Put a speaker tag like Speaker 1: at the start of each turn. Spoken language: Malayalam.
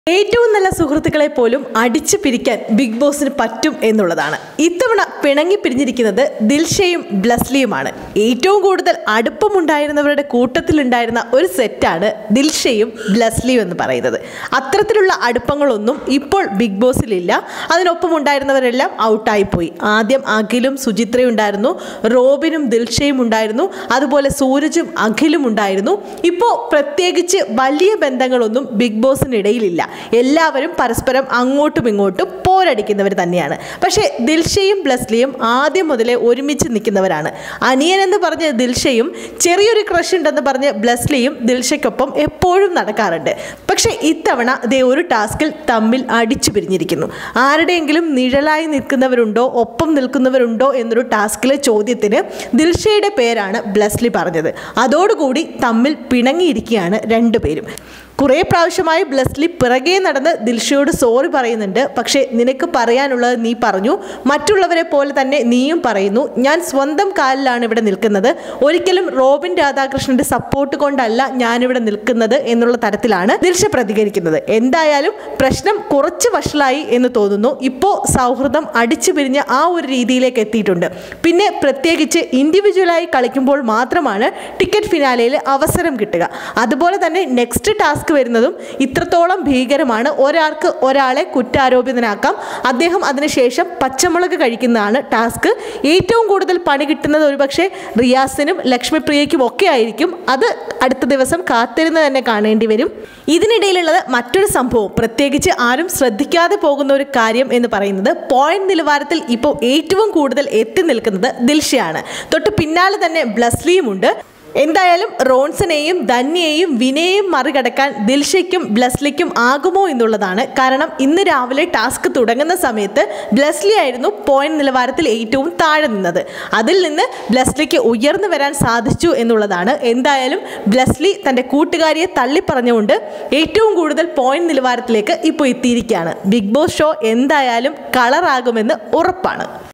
Speaker 1: ഏറ്റവും നല്ല സുഹൃത്തുക്കളെ പോലും അടിച്ചു പിരിക്കാൻ ബിഗ് ബോസിന് പറ്റും എന്നുള്ളതാണ് ഇത്തവണ പിണങ്ങി പിരിഞ്ഞിരിക്കുന്നത് ദിൽഷയും ബ്ലസ്ലിയുമാണ് ഏറ്റവും കൂടുതൽ അടുപ്പമുണ്ടായിരുന്നവരുടെ കൂട്ടത്തിലുണ്ടായിരുന്ന ഒരു സെറ്റാണ് ദിൽഷയും ബ്ലസ്ലിയും എന്ന് പറയുന്നത് അത്തരത്തിലുള്ള അടുപ്പങ്ങളൊന്നും ഇപ്പോൾ ബിഗ് ബോസിലില്ല അതിനൊപ്പം ഉണ്ടായിരുന്നവരെല്ലാം ഔട്ടായി പോയി ആദ്യം അഖിലും സുചിത്രയും ഉണ്ടായിരുന്നു റോബിനും ദിൽഷയും ഉണ്ടായിരുന്നു അതുപോലെ സൂരജും അഖിലും ഉണ്ടായിരുന്നു ഇപ്പോൾ പ്രത്യേകിച്ച് വലിയ ബന്ധങ്ങളൊന്നും ബിഗ് ബോസിനിടയിലില്ല എല്ലാവരും പരസ്പരം അങ്ങോട്ടും ഇങ്ങോട്ടും പോരടിക്കുന്നവർ തന്നെയാണ് പക്ഷേ ദിൽഷയും ബ്ലസ്ലിയും ആദ്യം മുതലേ ഒരുമിച്ച് നിൽക്കുന്നവരാണ് അനിയൻ എന്ന് പറഞ്ഞ് ദിൽഷയും ചെറിയൊരു ക്രഷ് ഉണ്ടെന്ന് പറഞ്ഞ് ബ്ലസ്ലിയും ദിൽഷയ്ക്കൊപ്പം എപ്പോഴും നടക്കാറുണ്ട് പക്ഷേ ഇത്തവണ ദേ ഒരു ടാസ്കിൽ തമ്മിൽ അടിച്ചു പിരിഞ്ഞിരിക്കുന്നു ആരുടെയെങ്കിലും നിഴലായി നിൽക്കുന്നവരുണ്ടോ ഒപ്പം നിൽക്കുന്നവരുണ്ടോ എന്നൊരു ടാസ്കിലെ ചോദ്യത്തിന് ദിൽഷയുടെ പേരാണ് ബ്ലസ്ലി പറഞ്ഞത് അതോടുകൂടി തമ്മിൽ പിണങ്ങിയിരിക്കുകയാണ് രണ്ടുപേരും കുറേ പ്രാവശ്യമായി ബ്ലസ്ലി പിറകെ നടന്ന് ദിൽഷയോട് സോറി പറയുന്നുണ്ട് പക്ഷേ നിനക്ക് പറയാനുള്ളത് നീ പറഞ്ഞു മറ്റുള്ളവരെ പോലെ തന്നെ നീയും പറയുന്നു ഞാൻ സ്വന്തം കാലിലാണ് ഇവിടെ നിൽക്കുന്നത് ഒരിക്കലും റോബിൻ രാധാകൃഷ്ണന്റെ സപ്പോർട്ട് കൊണ്ടല്ല ഞാനിവിടെ നിൽക്കുന്നത് എന്നുള്ള തരത്തിലാണ് ദിൽഷ പ്രതികരിക്കുന്നത് എന്തായാലും പ്രശ്നം കുറച്ച് വഷളായി എന്ന് തോന്നുന്നു ഇപ്പോൾ സൗഹൃദം അടിച്ചു പിരിഞ്ഞ ആ ഒരു രീതിയിലേക്ക് എത്തിയിട്ടുണ്ട് പിന്നെ പ്രത്യേകിച്ച് ഇൻഡിവിജ്വലായി കളിക്കുമ്പോൾ മാത്രമാണ് ടിക്കറ്റ് ഫിനാലയിൽ അവസരം കിട്ടുക അതുപോലെ തന്നെ നെക്സ്റ്റ് ടാസ്ക് വരുന്നതും ഇത്രത്തോളം ഭീകരമാണ് ഒരാൾക്ക് ഒരാളെ കുറ്റാരോപിതനാക്കാം അദ്ദേഹം അതിനുശേഷം പച്ചമുളക് കഴിക്കുന്നതാണ് ടാസ്ക് ഏറ്റവും കൂടുതൽ പണി കിട്ടുന്നത് ഒരുപക്ഷെ റിയാസിനും ലക്ഷ്മിപ്രിയയ്ക്കും ഒക്കെ ആയിരിക്കും അത് അടുത്ത ദിവസം കാത്തിരുന്ന് തന്നെ കാണേണ്ടി വരും ഇതിനിടയിലുള്ളത് മറ്റൊരു സംഭവം പ്രത്യേകിച്ച് ആരും ശ്രദ്ധിക്കാതെ പോകുന്ന ഒരു കാര്യം എന്ന് പറയുന്നത് പോയിന്റ് നിലവാരത്തിൽ ഇപ്പോൾ ഏറ്റവും കൂടുതൽ എത്തി നിൽക്കുന്നത് ദിൽഷയാണ് തൊട്ട് പിന്നാലെ തന്നെ ബ്ലസ്ലിയും ഉണ്ട് എന്തായാലും റോൺസനെയും ധന്യയെയും വിനയെയും മറികടക്കാൻ ദിൽഷയ്ക്കും ബ്ലസ്ലിക്കും ആകുമോ എന്നുള്ളതാണ് കാരണം ഇന്ന് രാവിലെ ടാസ്ക് തുടങ്ങുന്ന സമയത്ത് ബ്ലസ്ലി ആയിരുന്നു പോയിന്റ് നിലവാരത്തിൽ ഏറ്റവും താഴെ നിന്നത് അതിൽ നിന്ന് ബ്ലസ്ലിക്ക് ഉയർന്നു വരാൻ സാധിച്ചു എന്നുള്ളതാണ് എന്തായാലും ബ്ലസ്ലി തൻ്റെ കൂട്ടുകാരിയെ തള്ളിപ്പറഞ്ഞുകൊണ്ട് ഏറ്റവും കൂടുതൽ പോയിന്റ് നിലവാരത്തിലേക്ക് ഇപ്പോൾ എത്തിയിരിക്കുകയാണ് ബിഗ് ബോസ് ഷോ എന്തായാലും കളറാകുമെന്ന് ഉറപ്പാണ്